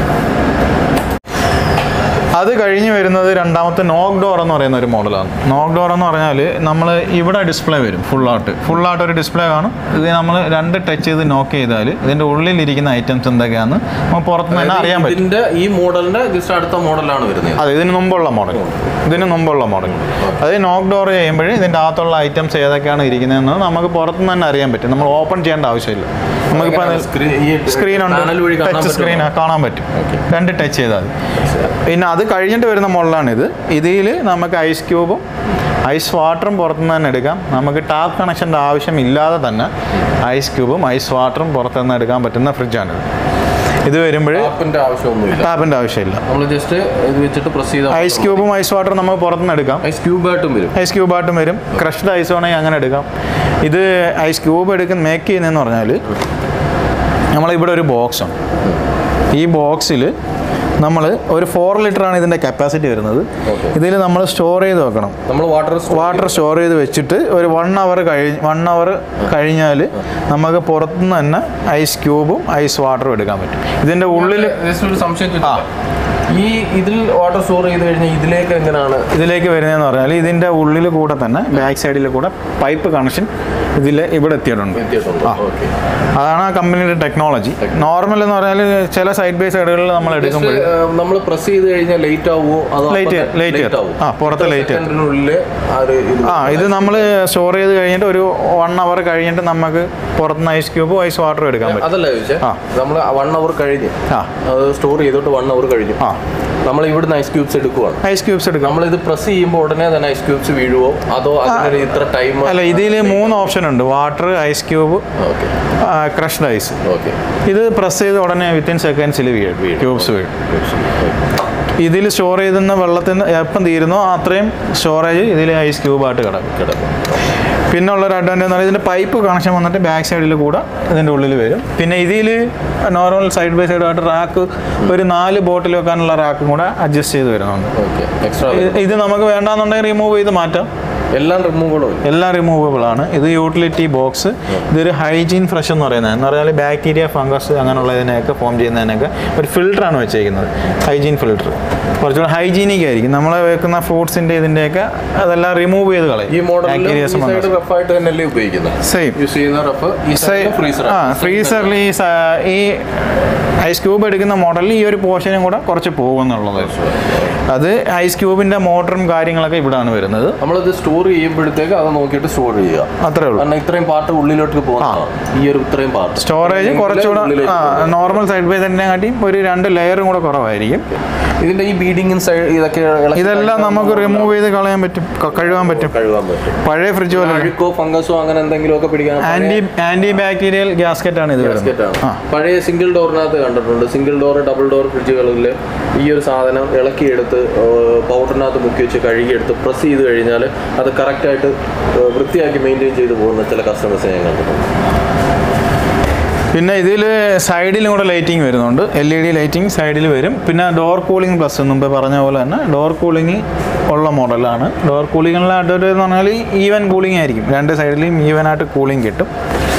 [SPEAKER 2] അത് കഴിഞ്ഞ് വരുന്നത് രണ്ടാമത്തെ നോക്ക് ഡോർ എന്ന് പറയുന്ന ഒരു മോഡലാണ് നോക്ക് ഡോർ എന്ന് പറഞ്ഞാൽ നമ്മൾ ഇവിടെ ഡിസ്പ്ലേ വരും ഫുള്ളായിട്ട് ഫുള്ളായിട്ട് ഒരു ഡിസ്പ്ലേ കാണും ഇത് നമ്മൾ രണ്ട് ടച്ച് ചെയ്ത് നോക്ക് ചെയ്താൽ ഇതിൻ്റെ ഉള്ളിലിരിക്കുന്ന ഐറ്റംസ് എന്തൊക്കെയാണെന്ന് നമുക്ക് പുറത്തുനിന്ന് തന്നെ അറിയാൻ പറ്റും
[SPEAKER 1] ഇതിന്റെ ഈ മോഡലിന്റെ ജസ്റ്റ് അടുത്ത മോഡലാണ് വരുന്നത്
[SPEAKER 2] അതെ ഇതിന് മുമ്പുള്ള മോഡൽ ഇതിന് മുമ്പുള്ള മോഡൽ അത് നോക്ക് ഡോർ ചെയ്യുമ്പോൾ ഇതിൻ്റെ അകത്തുള്ള ഐറ്റംസ് ഏതൊക്കെയാണ് ഇരിക്കുന്നതെന്ന് നമുക്ക് പുറത്തുനിന്ന് തന്നെ അറിയാൻ പറ്റും നമ്മൾ ഓപ്പൺ ചെയ്യേണ്ട ആവശ്യമില്ല നമുക്കിപ്പോൾ അത്
[SPEAKER 1] സ്ക്രീൻ ഈ
[SPEAKER 2] സ്ക്രീൻ ഉണ്ട്
[SPEAKER 1] panel വഴി കാണാൻ
[SPEAKER 2] ടച്ച് സ്ക്രീൻ
[SPEAKER 1] പറ്റുമോ?
[SPEAKER 2] കാണാൻ പറ്റും രണ്ട് ടച്ച് ചെയ്താൽ മതി പിന്നെ അത് കഴിഞ്ഞിട്ട് വരുന്ന മോഡലാണിത് ഇതിൽ നമുക്ക് ഐസ് ക്യൂബും ഐസ് വാട്ടറും പുറത്തുനിന്ന് തന്നെ എടുക്കാം നമുക്ക് ടാപ്പ് കണക്ഷൻ്റെ ആവശ്യം ഇല്ലാതെ തന്നെ ഐസ് ക്യൂബും ഐസ് വാട്ടറും പുറത്തുനിന്ന് എടുക്കാൻ പറ്റുന്ന ഫ്രിഡ്ജാണിത് ഇത് വരുമ്പോൾ
[SPEAKER 1] ടാപ്പിന്റെ ആവശ്യമൊന്നുമില്ല
[SPEAKER 2] ടാപ്പിൻ്റെ ആവശ്യമില്ല
[SPEAKER 1] നമ്മൾ ജസ്റ്റ് ഇത് വെച്ചിട്ട് പ്രസ് ചെയ്താൽ
[SPEAKER 2] ഐസ് ക്യൂബും ഐസ് വാട്ടറും നമുക്ക് പുറത്തുനിന്ന് എടുക്കാം
[SPEAKER 1] ഐസ് ക്യൂബായിട്ടും വരും
[SPEAKER 2] ഐസ് ക്യൂബായിട്ടും വരും ക്രഷ്ഡ് ഐസ് വേണമെങ്കിൽ അങ്ങനെ എടുക്കാം ഇത് ഐസ് ക്യൂബ് എടുക്കുന്ന മേക്ക് ചെയ്യുന്നതെന്ന് പറഞ്ഞാൽ നമ്മളിവിടെ ഒരു ബോക്സ് ഉണ്ട് ഈ ബോക്സിൽ നമ്മൾ ഒരു ഫോർ ലിറ്ററാണ് ഇതിൻ്റെ കപ്പാസിറ്റി വരുന്നത്
[SPEAKER 1] Okay.
[SPEAKER 2] ഇതിൽ നമ്മൾ സ്റ്റോർ ചെയ്ത് വെക്കണം
[SPEAKER 1] നമ്മൾ വാട്ടർ
[SPEAKER 2] വാട്ടർ സ്റ്റോർ ചെയ്ത് വെച്ചിട്ട് ഒരു വൺ അവർ കഴിഞ്ഞ് വൺ അവർ കഴിഞ്ഞാൽ നമുക്ക് പുറത്തുനിന്ന് തന്നെ ഐസ് ക്യൂബും ഐസ് വാട്ടറും എടുക്കാൻ പറ്റും ഇതിൻ്റെ ഉള്ളിൽ
[SPEAKER 1] ജസ്റ്റ് ഒരു സംശയം ചോദിച്ചോട്ടെ? ഈ ഇതിൽ വാട്ടർ സ്റ്റോർ ചെയ്ത് കഴിഞ്ഞാൽ ഇതിലേക്ക് എങ്ങനെയാണ്
[SPEAKER 2] ഇതിലേക്ക് വരുന്നതെന്ന് പറഞ്ഞാൽ ഇതിൻ്റെ ഉള്ളിൽ കൂടെ തന്നെ ബാക്ക് സൈഡിൽ കൂടെ പൈപ്പ് കണക്ഷൻ ഇതിൽ ഇവിടെ എത്തിയിട്ടുണ്ട്
[SPEAKER 1] എത്തിയിട്ടുണ്ട്
[SPEAKER 2] ആ.
[SPEAKER 1] ഓക്കെ
[SPEAKER 2] അതാണ് ആ കമ്പനിയുടെ ടെക്നോളജി നോർമൽ എന്ന് പറഞ്ഞാൽ ചില സൈഡ് ബൈ സൈഡുകളിൽ നമ്മൾ എടുക്കുമ്പോൾ
[SPEAKER 1] നമ്മൾ പ്രസ് ചെയ്ത് കഴിഞ്ഞാൽ ലേറ്റ് ആവുമോ അതോ
[SPEAKER 2] Late-
[SPEAKER 1] അപ്പം
[SPEAKER 2] late
[SPEAKER 1] late ആവുമോ?
[SPEAKER 2] ആ, പുറത്ത്
[SPEAKER 1] എത്ര
[SPEAKER 2] late.
[SPEAKER 1] സെക്കൻഡിനുള്ളിൽ ആ ഒരു ഇത്
[SPEAKER 2] ആ ഇത് നമ്മൾ സ്റ്റോർ ചെയ്ത് കഴിഞ്ഞിട്ട് ഒരു വൺ അവർ കഴിഞ്ഞിട്ട് നമുക്ക് പുറത്തുനിന്ന് ഐസ് ക്യൂബും ഐസ് വാട്ടറും എടുക്കാൻ പറ്റും
[SPEAKER 1] അതല്ല ചോദിച്ചേ
[SPEAKER 2] ആ.
[SPEAKER 1] നമ്മൾ വൺ അവർ കഴിഞ്ഞ്
[SPEAKER 2] ആ
[SPEAKER 1] അത് സ്റ്റോർ ചെയ്തിട്ട് വൺ അവർ കഴിഞ്ഞു
[SPEAKER 2] ആ
[SPEAKER 1] നമ്മൾ ഇവിടുന്ന് ഐസ് ക്യൂബ്സ് എടുക്കുവാണ്
[SPEAKER 2] ഐസ് ക്യൂബ്സ് എടുക്കാം
[SPEAKER 1] നമ്മൾ ഇത് പ്രസ് ചെയ്യുമ്പോൾ ഉടനെ തന്നെ ഐസ് ക്യൂബ്സ് വീഴുവോ അതോ അതിനൊരു ഇത്ര ടൈം
[SPEAKER 2] അല്ല ഇതിൽ മൂന്ന് ഓപ്ഷൻ ഉണ്ട് water ice cube
[SPEAKER 1] okay
[SPEAKER 2] crushed ice
[SPEAKER 1] okay
[SPEAKER 2] ഇത് പ്രസ് ചെയ്ത് ഉടനെ വിത്തിൻ സെക്കൻഡ്സിൽ വീഴും ക്യൂബ്സ് വീഴും ഇതിൽ സ്റ്റോർ ചെയ്തുന്ന വെള്ളത്തിന് എപ്പം തീരുന്നോ അത്രയും സ്റ്റോറേജ് ഇതിൽ ഐസ് ക്യൂബായിട്ട് കിടക്കും
[SPEAKER 1] കിടക്കും
[SPEAKER 2] പിന്നെ ഉള്ളൊരു അഡ്വാൻറ്റേജ് എന്ന് പറഞ്ഞാൽ ഇതിൻ്റെ പൈപ്പ് കണക്ഷൻ വന്നിട്ട് ബാക്ക് സൈഡിൽ കൂടെ ഇതിൻ്റെ ഉള്ളിൽ വരും പിന്നെ ഇതിൽ നോർമൽ സൈഡ് ബൈ സൈഡായിട്ട് റാക്ക് ഒരു നാല് ബോട്ടിൽ വെക്കാനുള്ള റാക്കും കൂടെ അഡ്ജസ്റ്റ് ചെയ്ത് വരുന്നുണ്ട്
[SPEAKER 1] ഓക്കെ എക്സ്ട്രാ
[SPEAKER 2] ഇത് ഇത് നമുക്ക് വേണ്ടാന്നുണ്ടെങ്കിൽ റിമൂവ് ചെയ്ത് മാറ്റാം
[SPEAKER 1] എല്ലാം റിമൂവബിളും
[SPEAKER 2] എല്ലാം റിമൂവബിൾ ആണ് ഇത് യൂട്ടിലിറ്റി ബോക്സ് ഇതൊരു ഹൈജീൻ ഫ്രഷ് എന്ന് പറയുന്നത് എന്ന് പറഞ്ഞാൽ ബാക്ടീരിയ ഫംഗസ് അങ്ങനെയുള്ളതിനെയൊക്കെ ഫോം ചെയ്യുന്നതിനൊക്കെ ഒരു ഫിൽറ്ററാണ് വെച്ചേക്കുന്നത് ഹൈജീൻ ഫിൽറ്റർ കുറച്ചുകൂടെ ഹൈജീനിക് ആയിരിക്കും നമ്മൾ വെക്കുന്ന ഫ്രൂട്ട്സിൻ്റെ ഇതിൻ്റെയൊക്കെ അതെല്ലാം റിമൂവ് ചെയ്ത് കളയും
[SPEAKER 1] ഈ മോഡലിൽ ഈ
[SPEAKER 2] ബാക്ടീരിയസും
[SPEAKER 1] സൈഡ് റഫായിട്ട് തന്നെയല്ലേ ഉപയോഗിക്കുന്നത്
[SPEAKER 2] സെയിം
[SPEAKER 1] യൂസ് ചെയ്യുന്ന റഫ് ഈ സൈഡ് ഫ്രീസർ
[SPEAKER 2] ആ ഫ്രീസറിൽ ഈ സ- ഈ ഐസ് ക്യൂബ് എടുക്കുന്ന മോഡലിൽ ഈ ഒരു പോർഷനും കൂടെ കുറച്ച് പോകുന്നുള്ളത് അത് ഐസ് ക്യൂബിൻ്റെ മോട്ടറും കാര്യങ്ങളൊക്കെ ഇവിടാണ് വരുന്നത്
[SPEAKER 1] നമ്മളിത് സ്റ്റോർ ചെയ്യുമ്പോഴത്തേക്ക് അത് നോക്കിയിട്ട് സ്റ്റോർ ചെയ്യുക
[SPEAKER 2] അത്രേ ഉള്ളൂ
[SPEAKER 1] കാരണം ഇത്രയും പാർട്ട് ഉള്ളിലോട്ട് പോകുന്നതാണ് ഈ ഒരു ഇത്രയും പാർട്ട്
[SPEAKER 2] സ്റ്റോറേജ് കുറച്ചുകൂടെ നോർമൽ സൈഡ് ബൈ തന്നെ കാട്ടിയും ഒരു രണ്ട് ലെയറും കൂടെ കുറവായിരിക്കും
[SPEAKER 1] ഇതിന്റെ ഈ ബീഡിങ്ങും സൈഡ് ഇതൊക്കെ ഇളക്കി
[SPEAKER 2] ഇതെല്ലാം നമുക്ക് റിമൂവ് ചെയ്ത് കളയാൻ പറ്റും ക- കഴുകാൻ പറ്റും
[SPEAKER 1] കഴുകാൻ പറ്റും
[SPEAKER 2] പഴയ ഫ്രിഡ്ജ് പോലെ
[SPEAKER 1] അഴുക്കോ ഫംഗസോ അങ്ങനെ എന്തെങ്കിലും ഒക്കെ പിടിക്കാൻ
[SPEAKER 2] ആന്റി ആന്റി ബാക്ടീരിയൽ ഗ്യാസ്കറ്റ് ആണ് ഇത് വരുന്നത്
[SPEAKER 1] basket ആണ്.
[SPEAKER 2] ആ.
[SPEAKER 1] പഴയ സിംഗിൾ ഡോറിനകത്ത് കണ്ടിട്ടുണ്ട് സിംഗിൾ ഡോർ ഡബിൾ ഡോർ ഫ്രിഡ്ജുകളിൽ ഈ ഒരു സാധനം ഇളക്കിയെടുത്ത് പൗഡറിനകത്ത് മുക്കി വെച്ച് കഴുകിയെടുത്ത് പ്രസ് ചെയ്ത് കഴിഞ്ഞാൽ അത് കറക്റ്റായിട്ട് വൃത്തിയാക്കി മെയിൻറ്റെയിൻ ചെയ്ത് പോകുന്ന ചില കസ്റ്റമേഴ്സ് ഞാൻ കണ്ടിട്ടുണ്ട്
[SPEAKER 2] പിന്നെ ഇതിൽ സൈഡിലും കൂടെ ലൈറ്റിംഗ് വരുന്നുണ്ട് എൽ ഇ ഡി ലൈറ്റിംഗ് സൈഡിൽ വരും പിന്നെ ഡോർ കൂളിംഗ് പ്ലസ് മുമ്പ് പറഞ്ഞ പോലെ തന്നെ ഡോർ കൂളിംഗ് ഉള്ള മോഡലാണ് ഡോർ കൂളിങ്ങിലുള്ള അഡ്വാൻറ്റേജ് എന്ന് പറഞ്ഞാൽ ഈവൻ കൂളിംഗ് ആയിരിക്കും രണ്ട് സൈഡിലും ഈവൻ ആയിട്ട് കൂളിംഗ് കിട്ടും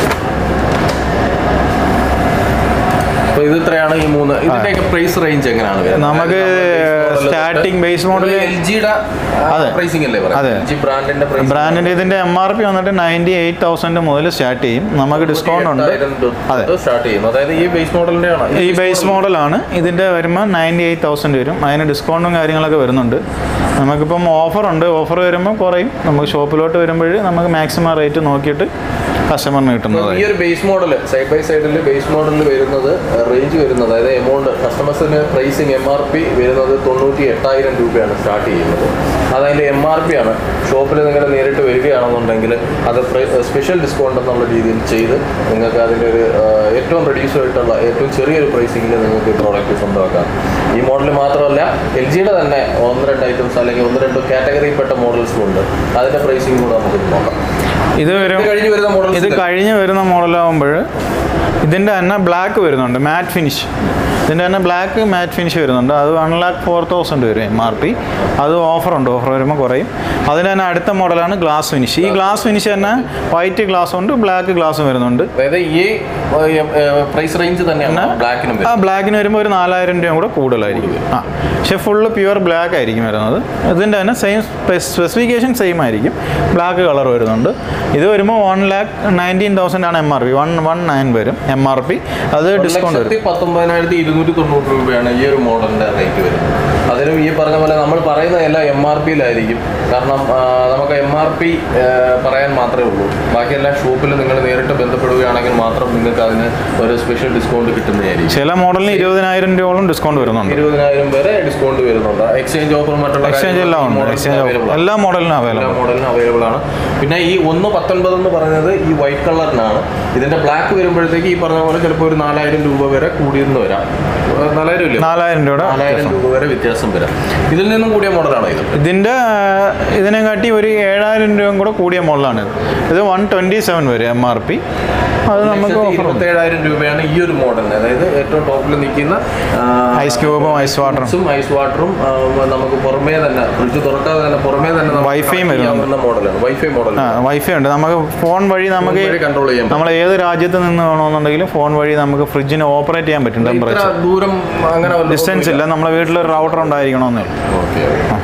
[SPEAKER 1] അപ്പോൾ ഇത് ഇത്രയാണ് ഈ മൂന്ന് ഇതിന്റെയൊക്കെ പ്രൈസ് റേഞ്ച് എങ്ങനെയാണ് വരുന്നത്?
[SPEAKER 2] നമുക്ക്
[SPEAKER 1] അതായത് നമ്മള്
[SPEAKER 2] starting base model-
[SPEAKER 1] എൽ ജിയുടെ
[SPEAKER 2] അതെ.
[SPEAKER 1] പ്രൈസിംഗ് അല്ലേ
[SPEAKER 2] അതെ.
[SPEAKER 1] എൽ ജി ബ്രാൻഡിന്റെ പ്രൈസ്
[SPEAKER 2] ബ്രാൻഡിൻ്റെ ഇതിൻ്റെ എം ആർ പി വന്നിട്ട് നയൻറ്റി എയ്റ്റ് തൗസൻഡ് മുതൽ സ്റ്റാർട്ട് ചെയ്യും നമുക്ക് ഡിസ്കൗണ്ട് ഉണ്ട് അതെ.
[SPEAKER 1] സ്റ്റാർട്ട് ചെയ്യുന്നു അതായത് ഈ ബേസ് മോഡലിന്റെ ആണ്
[SPEAKER 2] ഈ ബേസ് മോഡലാണ് ഇതിൻ്റെ വരുമ്പോൾ നയൻറ്റി എയ്റ്റ് തൗസൻഡ് വരും അതിന് ഡിസ്കൗണ്ടും കാര്യങ്ങളൊക്കെ വരുന്നുണ്ട് നമുക്കിപ്പം ഓഫർ ഉണ്ട് ഓഫർ വരുമ്പോൾ കുറയും നമുക്ക് ഷോപ്പിലോട്ട് വരുമ്പോൾ നമുക്ക് മാക്സിമം റേറ്റ് നോക്കിയിട്ട് കസ്റ്റമറിന്
[SPEAKER 1] ഈ
[SPEAKER 2] കിട്ടുന്നതായി
[SPEAKER 1] ഒരു ബേസ് മോഡൽ സൈഡ് ബൈ സൈഡിൽ ബേസ് മോഡലിൽ വരുന്നത് റേഞ്ച് വരുന്നത് അതായത് എമൗണ്ട് കസ്റ്റമേഴ്സിന് പ്രൈസിങ് എം ആർ പി വരുന്നത് തൊണ്ണൂറ്റി എട്ടായിരം രൂപയാണ് സ്റ്റാർട്ട് ചെയ്യുന്നത് അതതിൻ്റെ എം ആർ പി ആണ് ഷോപ്പിൽ നിങ്ങൾ നേരിട്ട് വരികയാണെന്നുണ്ടെങ്കിൽ അത് സ്പെഷ്യൽ ഡിസ്കൗണ്ട് എന്നുള്ള രീതിയിൽ ചെയ്ത് നിങ്ങൾക്ക് അതിൻ്റെ ഒരു ആ, ഏറ്റവും റെഡ്യൂസ് ആയിട്ടുള്ള ഏറ്റവും ചെറിയൊരു പ്രൈസിങ്ങിൽ നിങ്ങൾക്ക് ഈ പ്രോഡക്റ്റ് സ്വന്തമാക്കാം ഈ മോഡൽ മാത്രമല്ല എൽ ജിയുടെ തന്നെ ഒന്ന് രണ്ട് ഐറ്റംസ് അല്ലെങ്കിൽ ഒന്ന് രണ്ട് കാറ്റഗറിയിൽപ്പെട്ട മോഡൽസും ഉണ്ട് അതിൻ്റെ പ്രൈസിങ് കൂടെ നമുക്ക് നോക്കാം
[SPEAKER 2] ഇത് വരും
[SPEAKER 1] ഇത് കഴിഞ്ഞ് വരുന്ന മോഡൽസ്
[SPEAKER 2] ഇത് കഴിഞ്ഞ് വരുന്ന മോഡലാകുമ്പോൾ ഇതിൻ്റെ തന്നെ ബ്ലാക്ക് വരുന്നുണ്ട് മാറ്റ് ഫിനിഷ് ഇതിൻ്റെ തന്നെ ബ്ലാക്ക് മാറ്റ് ഫിനിഷ് വരുന്നുണ്ട് അത് വൺ ലാക്ക് ഫോർ തൗസൻഡ് വരും എം ആർ പി അത് ഓഫറുണ്ട് ഓഫർ വരുമ്പോൾ കുറയും അതിന് തന്നെ അടുത്ത മോഡലാണ് ഗ്ലാസ് ഫിനിഷ് ഈ ഗ്ലാസ് ഫിനിഷ് തന്നെ വൈറ്റ് ഗ്ലാസ് ഉണ്ട് ബ്ലാക്ക് ഗ്ലാസും വരുന്നുണ്ട്
[SPEAKER 1] അതായത് ഈ പ്രൈസ് റേഞ്ച് തന്നെയാണ് ബ്ലാക്കിനും
[SPEAKER 2] ആ ബ്ലാക്കിന് വരുമ്പോൾ ഒരു നാലായിരം രൂപ കൂടെ കൂടുതലായിരിക്കും ആ പക്ഷേ ഫുള്ള് പ്യുവർ ബ്ലാക്ക് ആയിരിക്കും വരുന്നത് ഇതിൻ്റെ തന്നെ സെയിം സ്പെസിഫിക്കേഷൻ സെയിം ആയിരിക്കും ബ്ലാക്ക് കളർ വരുന്നുണ്ട് ഇത് വരുമ്പോൾ വൺ ലാക്ക് നയൻറ്റീൻ തൗസൻഡ് ആണ് M R P one one nine വരും എം ആർ പി അത് ഡിസ്കൗണ്ട് വരും
[SPEAKER 1] ലക്ഷത്തി പത്തൊമ്പതിനായിരത്തി ഇരുന്നൂറ്റി തൊണ്ണൂറ് രൂപയാണ് ഈ ഒരു മോഡലിന്റെ റേറ്റ് വരുന്നത് അത് അതിനും ഈ പറഞ്ഞ പോലെ നമ്മൾ പറയുന്ന എല്ലാം എം ആർ പിയിലായിരിക്കും കാരണം ആ, നമുക്ക് എം ആർ പി പറയാൻ മാത്രമേ ഉള്ളൂ ബാക്കിയെല്ലാം ഷോപ്പിൽ നിങ്ങൾ നേരിട്ട് ബന്ധപ്പെടുകയാണെങ്കിൽ മാത്രം നിങ്ങൾക്ക് അതിന് ഒരു സ്പെഷ്യൽ ഡിസ്കൗണ്ട് കിട്ടുന്നതായിരിക്കും
[SPEAKER 2] ചില മോഡലിന് ഇരുപതിനായിരം രൂപയോളം ഡിസ്കൗണ്ട് വരുന്നുണ്ട്
[SPEAKER 1] ഇരുപതിനായിരം വരെ ഡിസ്കൗണ്ട് വരുന്നുണ്ട് എക്സ്ചേഞ്ച് ഓഫർ മറ്റുള്ള
[SPEAKER 2] എക്സ്ചേഞ്ച് എല്ലാം ഉണ്ട്
[SPEAKER 1] കാര്യങ്ങളൊക്കെ
[SPEAKER 2] എക്സ്ചേഞ്ച്
[SPEAKER 1] available ആണ്.
[SPEAKER 2] എല്ലാ മോഡലിനും
[SPEAKER 1] എല്ലാ
[SPEAKER 2] അവൈലബിൾ
[SPEAKER 1] മോഡലിനും അവൈലബിൾ ആണ് പിന്നെ ഈ ഒന്ന് പത്തൊൻപത് എന്ന് പറയുന്നത് ഈ വൈറ്റ് കളറിനാണ് ഇതിന്റെ ബ്ലാക്ക് വരുമ്പോഴത്തേക്ക് ഈ പറഞ്ഞ പോലെ ചിലപ്പോൾ ഒരു നാലായിരം രൂപ വരെ കൂടിയെന്ന് വരാം ഏഹ് നാലായിരം ഇല്ലേ
[SPEAKER 2] നാലായിരം രൂപയുടെ
[SPEAKER 1] നാലായിരം രൂപ വരെ വ്യത്യാസം വരാം ഇതിൽ നിന്നും കൂടിയ മോഡലാണോ ഇത്
[SPEAKER 2] ഇതിൻ്റെ ഇതിനെ കാട്ടി ഒരു ഏഴായിരം രൂപയും കൂടെ കൂടിയ മോഡലാണ് ഇത് ഇത് വൺ ട്വൻറ്റി സെവൻ വരും എം ആർ പി അത് നമുക്ക് ഓഫർ
[SPEAKER 1] ഇരുപത്തേഴായിരം രൂപയാണ് ഈ ഒരു മോഡലിന് അതായത് ഏറ്റവും ടോപ്പിൽ നിൽക്കുന്ന
[SPEAKER 2] ഐസ് ക്യൂബും ഐസ് വാട്ടറും
[SPEAKER 1] ഐസ് വാട്ടറും നമുക്ക് പുറമേ തന്നെ ഫ്രിഡ്ജ് തുറക്കാതെ തന്നെ പുറമേ തന്നെ നമുക്ക്
[SPEAKER 2] വൈഫൈയും
[SPEAKER 1] connect
[SPEAKER 2] വരുന്നുണ്ട്.
[SPEAKER 1] ചെയ്യാവുന്ന മോഡലാണ് വൈഫൈ മോഡൽ
[SPEAKER 2] ആ വൈഫൈ ഉണ്ട് നമുക്ക് ഫോൺ വഴി നമുക്ക്
[SPEAKER 1] കൺട്രോൾ ചെയ്യാൻ പറ്റും
[SPEAKER 2] നമ്മൾ ഏത് രാജ്യത്ത് നിന്ന് വേണമെന്നുണ്ടെങ്കിലും ഫോൺ വഴി നമുക്ക് ഫ്രിഡ്ജിനെ ഓപ്പറേറ്റ് ചെയ്യാൻ പറ്റും
[SPEAKER 1] ഇത്ര
[SPEAKER 2] ടെമ്പറേച്ചർ
[SPEAKER 1] ദൂരം അങ്ങനെ വല്ലതും
[SPEAKER 2] ഡിസ്റ്റൻസ് ഇല്ല നമ്മുടെ വീട്ടിലൊരു റൗട്ടർ ഉണ്ടായിരിക്കണമെന്നേ
[SPEAKER 1] ഓക്കെ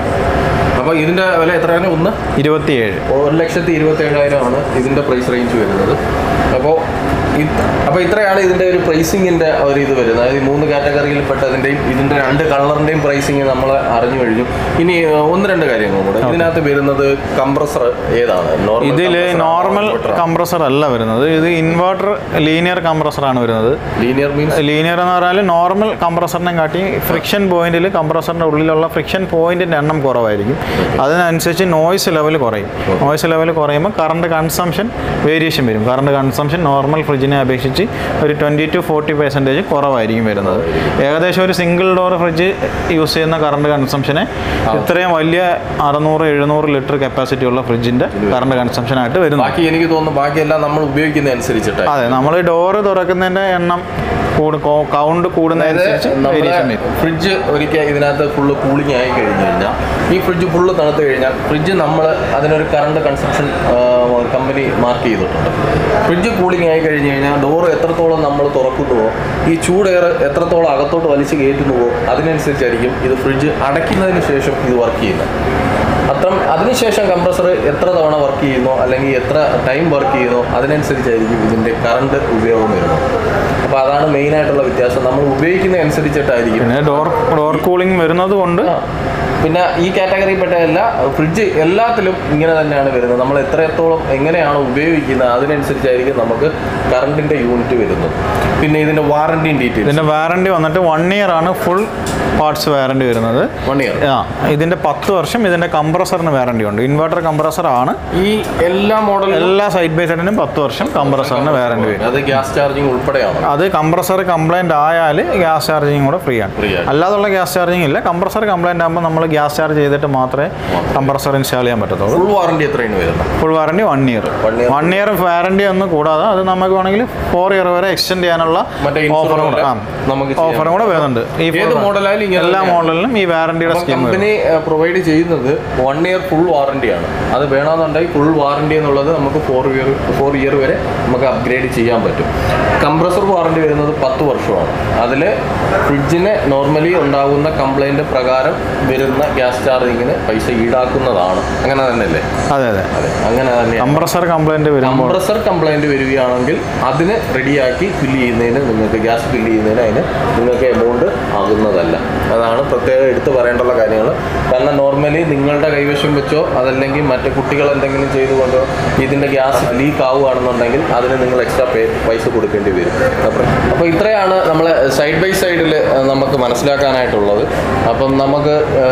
[SPEAKER 1] അപ്പോൾ ഇതിന്റെ വില എത്രയാണ് ഒന്ന്
[SPEAKER 2] ഇരുപത്തിയേഴ്
[SPEAKER 1] ഒരു ലക്ഷത്തി ഇരുപത്തി ഏഴായിരം ആണ് ഇതിന്റെ പ്രൈസ് റേഞ്ച് വരുന്നത് അപ്പോൾ അപ്പോൾ ഇത്രയാണ് ഇതിന്റെ ഒരു പ്രൈസിങ്ങിന്റെ ഒരു ഇത് വരുന്നത് അതായത് ഈ മൂന്ന് കാറ്റഗറിയിൽപ്പെട്ടതിന്റെയും ഇതിന്റെ രണ്ട് കളറിന്റെയും പ്രൈസിങ് നമ്മൾ അറിഞ്ഞു കഴിഞ്ഞു ഇനി ഏഹ്, ഒന്ന് രണ്ട് കാര്യങ്ങളും കൂടെ ഇതിനകത്ത് വരുന്നത് കംപ്രസർ ഏതാണ് Normal
[SPEAKER 2] ഇതിൽ
[SPEAKER 1] compressor ആണോ?
[SPEAKER 2] നോർമൽ
[SPEAKER 1] Inverter ആണോ?
[SPEAKER 2] കംപ്രസർ അല്ല വരുന്നത് ഇത് ഇൻവെർട്ടർ ലീനിയർ കംപ്രസറാണ് വരുന്നത്
[SPEAKER 1] ലീനിയർ മീൻസ്
[SPEAKER 2] ലീനിയർ എന്ന് പറഞ്ഞാൽ നോർമൽ കംപ്രസറിനെ കാട്ടി ഫ്രിക്ഷൻ പോയിന്റിൽ കംപ്രസറിൻ്റെ ഉള്ളിലുള്ള ഫ്രിക്ഷൻ പോയിന്റിൻ്റെ എണ്ണം കുറവായിരിക്കും അതിനനുസരിച്ച് നോയ്സ് ലെവൽ കുറയും നോയ്സ് ലെവൽ കുറയുമ്പോൾ കറണ്ട് കൺസംഷൻ വേരിയേഷൻ വരും കറണ്ട് കൺസംഷൻ നോർമൽ ഫ്രിഡ്ജിനെ അപേക്ഷിച്ച് ഒരു ട്വൻറ്റി ടു ഫോർട്ടി പെർസെൻറ്റേജ് കുറവായിരിക്കും വരുന്നത് ഏകദേശം ഒരു സിംഗിൾ ഡോർ ഫ്രിഡ്ജ് യൂസ് ചെയ്യുന്ന കറണ്ട് കൺസംഷനെ ഇത്രയും വലിയ അറുന്നൂറ് എഴുന്നൂറ് ലിറ്റർ കപ്പാസിറ്റി ഉള്ള ഫ്രിഡ്ജിൻ്റെ കറണ്ട് കൺസംഷനായിട്ട് വരുന്നു
[SPEAKER 1] ബാക്കി എനിക്ക് തോന്നുന്നു ബാക്കിയെല്ലാം നമ്മൾ ഉപയോഗിക്കുന്ന അനുസരിച്ചിട്ട്
[SPEAKER 2] അതെ നമ്മൾ ഡോറ് തുറക്കുന്നതിൻ്റെ എണ്ണം കൂടു കൗണ്ട് കൂടുന്നതനുസരിച്ച് വേരിയേഷൻ വരും
[SPEAKER 1] ഫ്രിഡ്ജ് ഒരിക്കൽ ഇതിനകത്ത് ഫുള്ള് കൂളിംഗ് ആയി കഴിഞ്ഞു കഴിഞ്ഞാൽ ഈ ഫ്രിഡ്ജ് ഫുള്ള് തണുത്ത് കഴിഞ്ഞാൽ ഫ്രിഡ്ജ് നമ്മൾ അതിനൊരു കറണ്ട് കൺസപ്ഷൻ കമ്പനി മാർക്ക് ചെയ്തിട്ടുണ്ട് ഫ്രിഡ്ജ് കൂളിംഗ് ആയി കഴിഞ്ഞ് കഴിഞ്ഞാൽ ഡോറ് എത്രത്തോളം നമ്മൾ തുറക്കുന്നുവോ ഈ ചൂട് എയർ എത്രത്തോളം അകത്തോട്ട് വലിച്ചു കയറ്റുന്നുവോ അതിനനുസരിച്ചായിരിക്കും ഇത് ഫ്രിഡ്ജ് അടയ്ക്കുന്നതിന് ശേഷം ഇത് വർക്ക് ചെയ്യുന്നത് അത്ര അതിനുശേഷം കംപ്രസർ എത്ര തവണ വർക്ക് ചെയ്യുന്നോ അല്ലെങ്കിൽ എത്ര ടൈം വർക്ക് ചെയ്യുന്നോ അതിനനുസരിച്ചായിരിക്കും ഇതിൻ്റെ കറണ്ട് ഉപയോഗം വരുന്നത് അപ്പോൾ അതാണ് മെയിനായിട്ടുള്ള വ്യത്യാസം നമ്മൾ ഉപയോഗിക്കുന്ന അനുസരിച്ചിട്ടായിരിക്കും
[SPEAKER 2] പിന്നെ ഡോർ ഡോർ കൂളിംഗ് വരുന്നത് കൊണ്ട്
[SPEAKER 1] ആ. പിന്നെ ഈ കാറ്റഗറിയിൽപ്പെട്ട എല്ലാ ഫ്രിഡ്ജ് എല്ലാത്തിലും ഇങ്ങനെ തന്നെയാണ് വരുന്നത് നമ്മൾ എത്രത്തോളം എങ്ങനെയാണ് ഉപയോഗിക്കുന്നത് അതിനനുസരിച്ചായിരിക്കും നമുക്ക് കറണ്ടിൻ്റെ യൂണിറ്റ് വരുന്നത് പിന്നെ ഇതിൻ്റെ വാറണ്ടിയും ഡീറ്റെയിൽസ്
[SPEAKER 2] ഇതിൻ്റെ വാറണ്ടി വന്നിട്ട് വൺ ഇയർ ആണ് ഫുൾ പാർട്സ് വാറണ്ടി വരുന്നത്
[SPEAKER 1] വൺ ഇയർ
[SPEAKER 2] ആ ഇതിൻ്റെ പത്ത് വർഷം ഇതിൻ്റെ കംപ്രസറിന് വാറണ്ടി ഉണ്ട് ഇൻവെർട്ടർ കംപ്രസർ ആണ്
[SPEAKER 1] ഈ എല്ലാ മോഡലും
[SPEAKER 2] എല്ലാ സൈഡ് ബൈ സൈഡിനും പത്ത് വർഷം കംപ്രസറിന് വാറണ്ടി വരും
[SPEAKER 1] അത് ഗ്യാസ് ചാർജിങ് ഉൾപ്പെടെയാണ്
[SPEAKER 2] അത് കംപ്രസർ കംപ്ലൈൻറ്റ് ആയാൽ ഗ്യാസ് ചാർജിങ് കൂടെ ഫ്രീ ആണ്
[SPEAKER 1] Free ആണ്.
[SPEAKER 2] അല്ലാതുള്ള ഗ്യാസ് ചാർജിങ് ഇല്ല കംപ്രസർ കംപ്ലൈൻറ്റ് ആകുമ്പോൾ നമ്മൾ ഗ്യാസ് ചാർജ് ചെയ്തിട്ട് മാത്രമേ കംപ്രസർ ഇൻസ്റ്റാൾ ചെയ്യാൻ പറ്റത്തുള്ളൂ
[SPEAKER 1] ഫുൾ വാറണ്ടി എത്രയാണ് വരുന്നത്
[SPEAKER 2] full warranty one year
[SPEAKER 1] One year.
[SPEAKER 2] One year warranty ഒന്നും കൂടാതെ അത് നമുക്ക് വേണമെങ്കിൽ ഫോർ ഇയർ വരെ എക്സ്റ്റെൻഡ് ചെയ്യാനുള്ള
[SPEAKER 1] മറ്റേ
[SPEAKER 2] ഓഫറും കൂടെ ആ
[SPEAKER 1] നമുക്ക് ചെയ്യാൻ
[SPEAKER 2] ഓഫറും കൂടെ വരുന്നുണ്ട് ഈ
[SPEAKER 1] ഏത് മോഡലായാലും ഇങ്ങനെ
[SPEAKER 2] എല്ലാ
[SPEAKER 1] തന്നെയാണ്.
[SPEAKER 2] മോഡലിലും ഈ വാറണ്ടിയുടെ സ്കീം വരും
[SPEAKER 1] കമ്പനി പ്രൊവൈഡ് ചെയ്യുന്നത് വൺ ഇയർ ഫുൾ വാറണ്ടിയാണ് അത് വേണമെന്നുണ്ടെങ്കിൽ ഫുൾ വാറണ്ടി എന്നുള്ളത് നമുക്ക് ഫോർ ഇയർ ഫോർ ഇയർ വരെ നമുക്ക് അപ്ഗ്രേഡ് ചെയ്യാൻ പറ്റും കംപ്രസർ വാറണ്ടി വരുന്നത് പത്ത് വർഷമാണ് അതിൽ ഫ്രിഡ്ജിന് നോർമലി ഉണ്ടാകുന്ന കംപ്ലൈൻറ്റ് പ്രകാരം വരുന്ന ഗ്യാസ് ചാർജിങ്ങിന് പൈസ ഈടാക്കുന്നതാണ് അങ്ങനെ തന്നെയല്ലേ
[SPEAKER 2] അതെ അതെ
[SPEAKER 1] അതെ അങ്ങനെ തന്നെയാണ്
[SPEAKER 2] കംപ്രസർ കംപ്ലൈൻറ്റ് വരുമ്പോൾ
[SPEAKER 1] കംപ്രസർ കംപ്ലൈൻറ്റ് വരികയാണെങ്കിൽ അതിന് റെഡിയാക്കി ഫില്ല് ചെയ്യുന്നതിന് നിങ്ങൾക്ക് ഗ്യാസ് ഫില്ല് ചെയ്യുന്നതിന് അതിന് നിങ്ങൾക്ക് എമൗണ്ട് ആകുന്നതല്ല അതാണ് പ്രത്യേകം എടുത്തു പറയേണ്ടുള്ള കാര്യങ്ങൾ കാരണം നോർമലി നിങ്ങളുടെ കൈവശം വെച്ചോ അതല്ലെങ്കിൽ മറ്റു കുട്ടികൾ എന്തെങ്കിലും ചെയ്തുകൊണ്ടോ ഇതിൻ്റെ ഗ്യാസ് ലീക്ക് ആവുകയാണെന്നുണ്ടെങ്കിൽ അതിന് നിങ്ങൾ എക്സ്ട്രാ പേ പൈസ കൊടുക്കേണ്ടി വരും അപ്പോൾ അപ്പോൾ ഇത്രയാണ് നമ്മളെ സൈഡ് ബൈ സൈഡിൽ നമുക്ക് മനസ്സിലാക്കാനായിട്ടുള്ളത് അപ്പം നമുക്ക്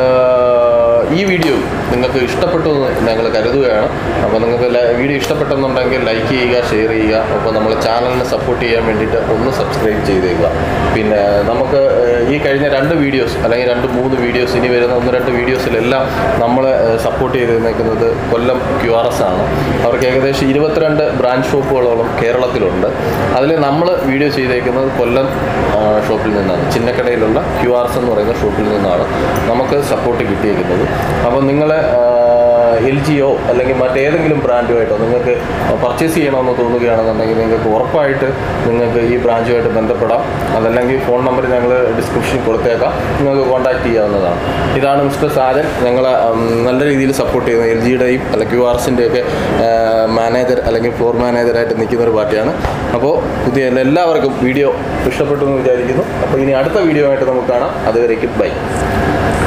[SPEAKER 1] ഏഹ്, ഈ വീഡിയോ നിങ്ങൾക്ക് ഇഷ്ടപ്പെട്ടു എന്ന് ഞങ്ങൾ കരുതുകയാണ് അപ്പോൾ നിങ്ങൾക്ക് ല- വീഡിയോ ഇഷ്ടപ്പെട്ടെന്നുണ്ടെങ്കിൽ ലൈക്ക് ചെയ്യുക ഷെയർ ചെയ്യുക അപ്പോൾ നമ്മൾ ചാനലിനെ സപ്പോർട്ട് ചെയ്യാൻ വേണ്ടിയിട്ട് ഒന്ന് സബ്സ്ക്രൈബ് ചെയ്തേക്കുക പിന്നെ നമുക്ക് ഏഹ്, ഈ കഴിഞ്ഞ രണ്ട് വീഡിയോസ് അല്ലെങ്കിൽ രണ്ട് മൂന്ന് വീഡിയോസ് ഇനി വരുന്ന ഒന്ന് രണ്ട് വീഡിയോസിലെല്ലാം നമ്മൾ സപ്പോർട്ട് ചെയ്ത് നിൽക്കുന്നത് കൊല്ലം ക്യു ആർ എസ് ആണ് അവർക്ക് ഏകദേശം ഇരുപത്തിരണ്ട് ബ്രാഞ്ച് ഷോപ്പുകളോളം കേരളത്തിലുണ്ട് അതിൽ നമ്മൾ വീഡിയോ ചെയ്തേക്കുന്നത് കൊല്ലം ആ, ഷോപ്പിൽ നിന്നാണ് ചിന്നക്കടയിലുള്ള ക്യു ആർ എസ് എന്ന് പറയുന്ന ഷോപ്പിൽ നിന്നാണ് നമുക്ക് സപ്പോർട്ട് കിട്ടിയിരിക്കുന്നത് അപ്പോൾ നിങ്ങൾ എൽ ജിയോ അല്ലെങ്കിൽ മറ്റേതെങ്കിലും ബ്രാൻഡുമായിട്ടോ നിങ്ങൾക്ക് പർച്ചേസ് ചെയ്യണമെന്ന് തോന്നുകയാണെന്നുണ്ടെങ്കിൽ നിങ്ങൾക്ക് ഉറപ്പായിട്ട് നിങ്ങൾക്ക് ഈ ബ്രാഞ്ചുമായിട്ട് ബന്ധപ്പെടാം അതല്ലെങ്കിൽ ഫോൺ നമ്പർ ഞങ്ങൾ ഡിസ്ക്രിപ്ഷനിൽ കൊടുത്തേക്കാം നിങ്ങൾക്ക് കോൺടാക്ട് ചെയ്യാവുന്നതാണ് ഇതാണ് മിസ്റ്റർ സാജൻ ഞങ്ങളെ ഉം, നല്ല രീതിയിൽ സപ്പോർട്ട് ചെയ്യുന്ന എൽ ജിയുടെയും അല്ല ക്യു ആർ എസിൻ്റെയൊക്കെ മാനേജർ അല്ലെങ്കിൽ ഫ്ലോർ മാനേജറായിട്ട് നിൽക്കുന്ന ഒരു പാർട്ടിയാണ് അപ്പോൾ പുതിയ എല്ലാവർക്കും വീഡിയോ ഇഷ്ടപ്പെട്ടു എന്ന് വിചാരിക്കുന്നു അപ്പോൾ ഇനി അടുത്ത വീഡിയോ ആയിട്ട് നമുക്ക് കാണാം അതുവരേക്കും ബൈ